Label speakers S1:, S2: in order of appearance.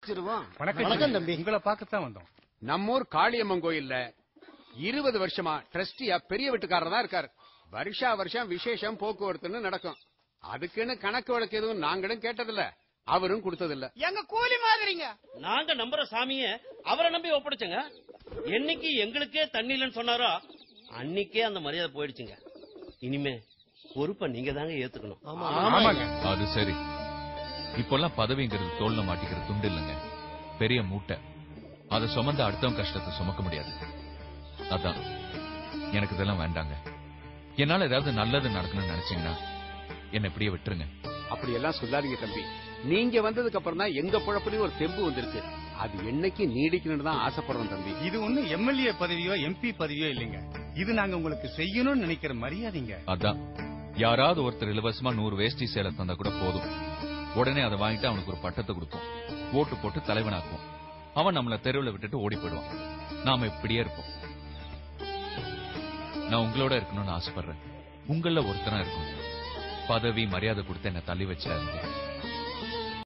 S1: வணக்கம் தம்பி உங்களை பார்க்கத்தான் வந்தோம்
S2: நம்மூர் காளியம்மன் கோயில்ல இருபது வருஷமா ட்ரஸ்டியா பெரிய வீட்டுக்காரர் தான் இருக்காரு வருஷா வருஷம் விசேஷம் போக்குவரத்துன்னு நடக்கும் அதுக்குன்னு கணக்கு வழக்கு எதுவும் நாங்களும் கேட்டதில்ல அவரும் கொடுத்ததில்ல
S3: எங்க கூலி மாதிரிங்க
S4: நாங்க நம்புற சாமிய அவரை நம்பி ஒப்படைச்சங்க என்னைக்கு எங்களுக்கே தண்ணி இல்லைன்னு சொன்னாரோ அன்னைக்கே அந்த மரியாதை போயிடுச்சுங்க இனிமே பொறுப்பை நீங்க தாங்க ஏத்துக்கணும்
S1: ஆமாங்க
S5: அது சரி இப்பெல்லாம் பதவிங்கிறது தோல்ல மாட்டிக்கிற துண்டு இல்லைங்க பெரிய மூட்டை அதை சுமந்து அடுத்தவன் கஷ்டத்தை சுமக்க முடியாது அதான் எனக்கு இதெல்லாம் வேண்டாங்க என்னால ஏதாவது நல்லது நடக்கணும்னு நினைச்சீங்கன்னா என்ன இப்படியே விட்டுருங்க
S2: அப்படி எல்லாம் சொல்லாதீங்க தம்பி நீங்க வந்ததுக்கு அப்புறம் தான் எங்க பொழப்புலயும் ஒரு தெம்பு வந்திருக்கு அது என்னைக்கு நீடிக்கணும்னு தான் ஆசைப்படுறோம் தம்பி
S1: இது ஒண்ணு எம்எல்ஏ பதவியோ எம்பி பதவியோ இல்லைங்க இது நாங்க உங்களுக்கு செய்யணும்னு நினைக்கிற மரியாதைங்க
S5: அதான் யாராவது ஒருத்தர் இலவசமா நூறு வேஷ்டி சேலை தந்தா கூட போதும் உடனே அதை வாங்கிட்டு அவனுக்கு ஒரு பட்டத்தை கொடுப்போம் ஓட்டு போட்டு தலைவனாக்குவோம் அவன் நம்மள தெருவுல விட்டுட்டு ஓடி போயிடுவான் நாம இப்படியே இருப்போம் நான் உங்களோட இருக்கணும்னு ஆசைப்படுறேன் உங்கள ஒருத்தனா இருக்கணும் பதவி மரியாதை கொடுத்து என்ன தள்ளி வச்சிடாதீங்க